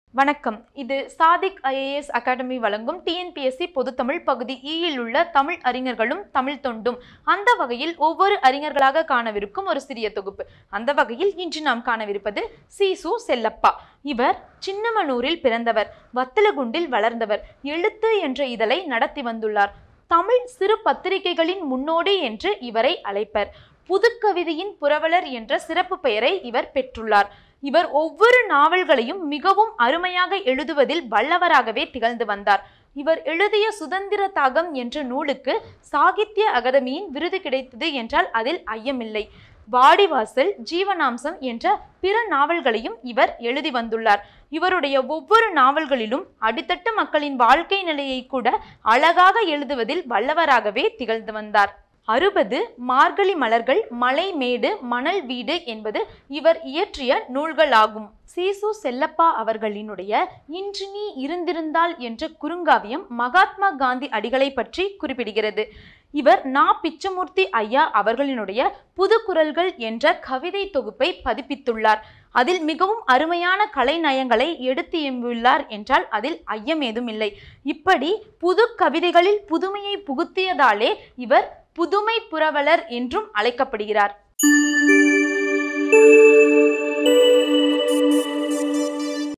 வணக்கம் இது Sadiq IAS academy வழங்கும் டிஎன்பிஎஸ்சி பொதுத்தமிழ் பகுதி ஈயில் உள்ள தமிழ் அறிஞர்களும் தமிழ் தொண்டும் அந்த வகையில் ஒவ்வொரு அறிஞர்களாக காணவிருக்கும் ஒரு சிறிய தொகுப்பு அந்த வகையில் இன்று நாம் காணவிருப்பது சீசு செல்லப்பா இவர் சின்னமனூரில் பிறந்தவர் வத்தலகுண்டில் வளர்ந்தவர் எழுத்து என்ற இதழை நடத்தி வந்துள்ளார் தமிழ் சிறு பத்திரிகைகளின் முன்னோடி என்று இவரை அழைப்பர் புதுக்கவிதையின் புரவலர் என்ற சிறப்பு பெயரை இவர் பெற்றுள்ளார் இவர் ஒவ்வொரு நாவல்களையும் மிகவும் அருமையாக எழுதுவதில் வல்லவராகவே திகழ்ந்து வந்தார் இவர் எழுதிய சுதந்திர தாகம் என்ற நூலுக்கு சாகித்ய அகாதமியின் விருது கிடைத்தது என்றால் அதில் ஐயமில்லை வாடிவாசல் ஜீவனாம்சம் என்ற பிற நாவல்களையும் இவர் எழுதி வந்துள்ளார் இவருடைய ஒவ்வொரு நாவல்களிலும் அடித்தட்டு மக்களின் வாழ்க்கை நிலையை கூட அழகாக எழுதுவதில் வல்லவராகவே திகழ்ந்து வந்தார் அறுபது மார்கழி மலர்கள் மலை மேடு மணல் வீடு என்பது இவர் இயற்றிய நூல்களாகும் சீசு செல்லப்பா அவர்களினுடைய இன்று நீ இருந்திருந்தால் என்ற குறுங்காவியம் மகாத்மா காந்தி அடிகளை பற்றி குறிப்பிடுகிறது இவர் நா பிச்சமூர்த்தி ஐயா அவர்களினுடைய புது குரல்கள் என்ற கவிதை தொகுப்பை பதிப்பித்துள்ளார் அதில் மிகவும் அருமையான கலைநயங்களை எடுத்து எம்புள்ளார் என்றால் அதில் ஐயம் ஏதும் இல்லை இப்படி புது கவிதைகளில் புதுமையை புகுத்தியதாலே இவர் புதுமை புரவலர் என்றும் அழைக்கப்படுகிறார்